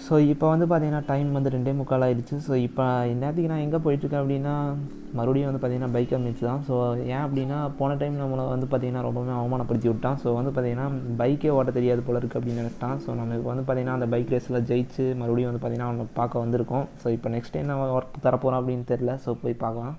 so இப்போ வந்து பார்த்தீங்கன்னா டைம் வந்து ரெண்டே முக்கால் ஆயிடுச்சு ஸோ இப்போ இந்நேரத்துக்கு நான் எங்கே போயிட்டுருக்கேன் அப்படின்னா மறுபடியும் வந்து பார்த்தீங்கன்னா பைக் அமைச்சு தான் ஸோ ஏன் அப்படின்னா போன டைம் நம்மளை வந்து பார்த்தீங்கன்னா ரொம்பவே அவமானப்படுத்தி விட்டான் ஸோ வந்து பார்த்தீங்கன்னா பைக்கே ஓட்ட தெரியாது போல இருக்குது அப்படின்னு நினச்சிட்டான் ஸோ நம்ம இப்போ வந்து பார்த்தீங்கன்னா அந்த பைக் ரேஸில் ஜெயிச்சு மறுபடியும் வந்து பார்த்தீங்கன்னா அவனை பார்க்க வந்திருக்கோம் ஸோ இப்போ நெக்ஸ்ட் டைம் நம்ம ஒர்க் தரப்போகிறோம் அப்படின்னு தெரில ஸோ போய் பார்க்கலாம்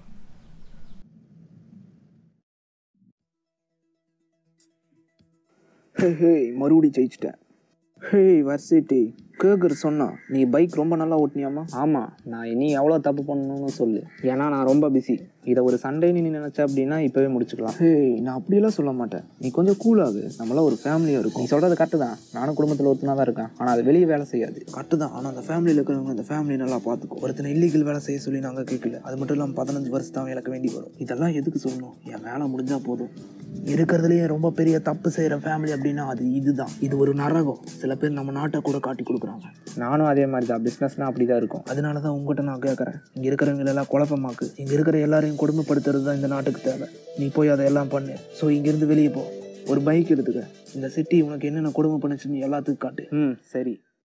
ஹே ஹே மறுபடி ஜெயிச்சிட்டேன் ஹே வர்சிட்டி கேக்கர் சொன்னா நீ பைக் ரொம்ப நல்லா ஓட்டினியாமா ஆமாம் நான் இனி எவ்வளோ தப்பு பண்ணணும்னு சொல்லு ஏன்னா நான் ரொம்ப பிஸி இதை ஒரு சண்டேன்னு நீ நினச்ச அப்படின்னா இப்போவே முடிச்சுக்கலாம் ஹே நான் அப்படியெல்லாம் சொல்ல மாட்டேன் நீ கொஞ்சம் கூலாகு நம்மளாம் ஒரு ஃபேமிலியாக இருக்கும் நீ சொல்கிறது கரெக்டு தான் நானும் குடும்பத்தில் ஒருத்தனா தான் இருக்கேன் ஆனால் அது வெளியே வேலை செய்யாது கரெக்டு தான் ஆனால் அந்த ஃபேமிலியில் இருக்கிறவங்க அந்த ஃபேமிலி நல்லா பார்த்துக்கும் ஒருத்தனை இல்லீகல் வேலை செய்ய சொல்லி நாங்கள் கேட்கல அது மட்டும் இல்லாமல் பதினஞ்சு வருஷம் தான் இழக்க வேண்டி வரும் இதெல்லாம் எதுக்கு சொல்லணும் என் வேலை முடிஞ்சால் போதும் இருக்கிறதுலயே ரொம்ப பெரிய தப்பு செய்கிற ஃபேமிலி அப்படின்னா அது இதுதான் இது ஒரு நரகம் சில பேர் நம்ம நாட்டை கூட காட்டி கொடுக்குறாங்க நானும் அதே மாதிரி தான் பிஸ்னஸ்னால் அப்படி தான் இருக்கும் அதனால தான் உங்கள்கிட்ட நான் கேட்குறேன் இங்கே இருக்கிறவங்க எல்லாம் குழப்பமாக்கு இங்கே இருக்கிற எல்லாரையும் கொடுமைப்படுத்துறது தான் இந்த நாட்டுக்கு தேவை நீ போய் அதை எல்லாம் பண்ணு ஸோ இங்கேருந்து வெளியே போ ஒரு பைக் எடுத்துக்க இந்த சிட்டி உனக்கு என்னென்ன கொடுமை பண்ணுச்சுன்னு எல்லாத்துக்கும் காட்டு ம் சரி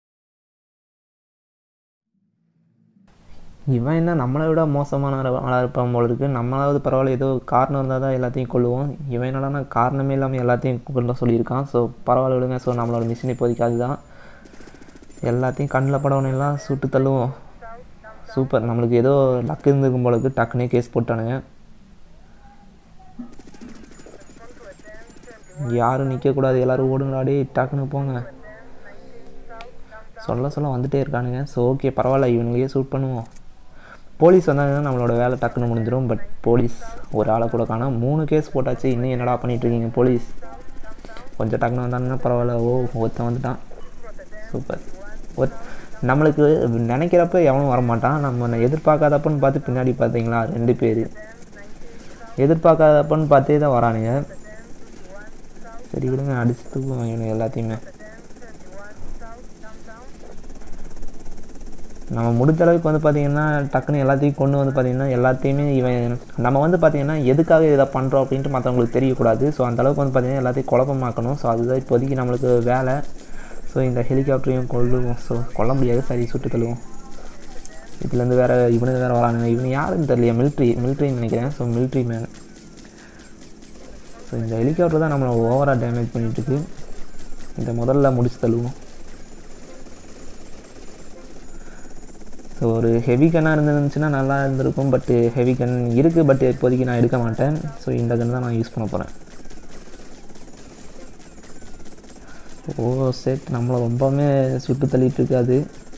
இவன் என்ன நம்மளை விட மோசமான ஆளாக இருப்பான் போல இருக்குது நம்மளாவது பரவாயில்ல ஏதோ காரணம் இருந்தால் தான் எல்லாத்தையும் கொள்ளுவோம் இவன் என்னடானா காரணமே இல்லாமல் எல்லாத்தையும் கொள்ள சொல்லியிருக்கான் ஸோ பரவாயில்ல விடுங்க ஸோ நம்மளோட மிஷின் இப்போதைக்கு அதுதான் எல்லாத்தையும் கண்ணில் படவனும் எல்லாம் சுட்டு தள்ளுவோம் சூப்பர் நம்மளுக்கு ஏதோ லக்கு இருந்திருக்கும் போல இருக்கு டக்குனே கேஸ் போட்டானுங்க யாரும் நிற்கக்கூடாது எல்லோரும் ஓடுங்களாடி டக்குன்னு போங்க சொல்ல சொல்ல வந்துட்டே இருக்கானுங்க ஸோ ஓகே பரவாயில்ல இவனுங்களையே ஷூட் பண்ணுவோம் போலீஸ் வந்தாங்கன்னா நம்மளோட வேலை டக்குன்னு முடிஞ்சிடும் பட் போலீஸ் ஒரு ஆளை கூட காணோம் மூணு கேஸ் போட்டாச்சு இன்னும் என்னடா பண்ணிட்டு இருக்கீங்க போலீஸ் கொஞ்சம் டக்குன்னு வந்தாங்கன்னா பரவாயில்ல ஓ ஒருத்தன் வந்துட்டான் சூப்பர் ஒத் நம்மளுக்கு நினைக்கிறப்ப எவனும் வரமாட்டான் நம்ம எதிர்பார்க்காதப்பன்னு பார்த்து பின்னாடி பார்த்தீங்களா ரெண்டு பேர் எதிர்பார்க்காதப்பன்னு பார்த்தே தான் வரானுங்க சரி விடுங்க அடிச்சு தூக்குவாங்க இவனுங்க எல்லாத்தையுமே நம்ம முடிஞ்ச அளவுக்கு வந்து பார்த்திங்கன்னா டக்குன்னு எல்லாத்தையும் கொண்டு வந்து பார்த்திங்கன்னா எல்லாத்தையுமே இவன் நம்ம வந்து பார்த்திங்கன்னா எதுக்காக இதை பண்ணுறோம் அப்படின்ட்டு மற்றவங்களுக்கு தெரியக்கூடாது ஸோ அந்தளவுக்கு வந்து பார்த்திங்கன்னா எல்லாத்தையும் குழப்பமாக்கணும் ஸோ அதுதான் இப்போதைக்கு நம்மளுக்கு வேலை ஸோ இந்த ஹெலிகாப்டரையும் கொள்ளுவோம் ஸோ கொல்ல முடியாது சரி சுட்டு தள்ளுவோம் இதுலேருந்து வேறு இவனுக்கு வேறு வரானுங்க இவனு யாருன்னு தெரியலையா மிலிட்ரி மிலிட்ரின்னு நினைக்கிறேன் ஸோ மிலிட்ரி மேன் ஸோ இந்த ஹெலிகாப்டர் தான் நம்மளை ஓவராக டேமேஜ் பண்ணிகிட்ருக்கு இந்த முதல்ல முடிச்சு தள்ளுவோம் ஸோ ஒரு ஹெவி கன்னாக இருந்துச்சுன்னா நல்லா இருந்திருக்கும் பட்டு ஹெவி கன் இருக்குது பட் இப்போதைக்கு நான் எடுக்க மாட்டேன் ஸோ இந்த கன் தான் நான் யூஸ் பண்ண போகிறேன் ஓ செட் நம்மளை ரொம்பவுமே சுட்டு தள்ளிட்டு இருக்காது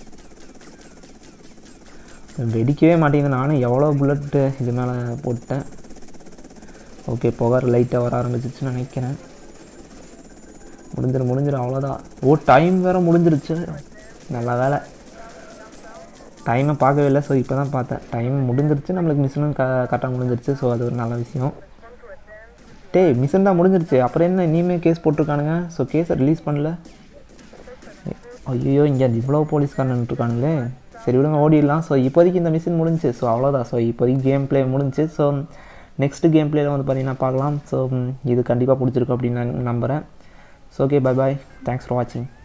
வெடிக்கவே மாட்டேங்குது நானும் எவ்வளோ புல்லட்டு இது மேலே போட்டேன் ஓகே புகார் லைட்டாக வர ஆரம்பிச்சிச்சுன்னு நினைக்கிறேன் முடிஞ்சிடும் முடிஞ்சிடும் அவ்வளோதான் ஓ டைம் வேறு முடிஞ்சிருச்சு நல்ல வேலை டைமை பார்க்கவே இல்லை ஸோ இப்போ தான் பார்த்தேன் டைம் முடிஞ்சிருச்சு நம்மளுக்கு மிஷினும் க கரெக்டாக முடிஞ்சிருச்சு ஸோ அது ஒரு நல்ல விஷயம் டேய் மிஷின் தான் முடிஞ்சிருச்சு அப்புறம் என்ன இனிமேல் கேஸ் போட்டிருக்கானுங்க ஸோ கேஸை ரிலீஸ் பண்ணல ஐயோ இங்கே இவ்வளோ போலீஸ்காரன் இருக்கானுங்களே சரி விடுங்க ஓடிடலாம் ஸோ இப்போதைக்கு இந்த மிஷின் முடிஞ்சு ஸோ அவ்வளோதான் ஸோ இப்போதைக்கு கேம் ப்ளே முடிஞ்சு ஸோ நெக்ஸ்ட்டு கேம் ப்ளேயில் வந்து பார்த்தீங்கன்னா பார்க்கலாம் ஸோ இது கண்டிப்பாக பிடிச்சிருக்கும் அப்படின்னு நான் நம்புகிறேன் so okay bye bye thanks for வாட்சிங்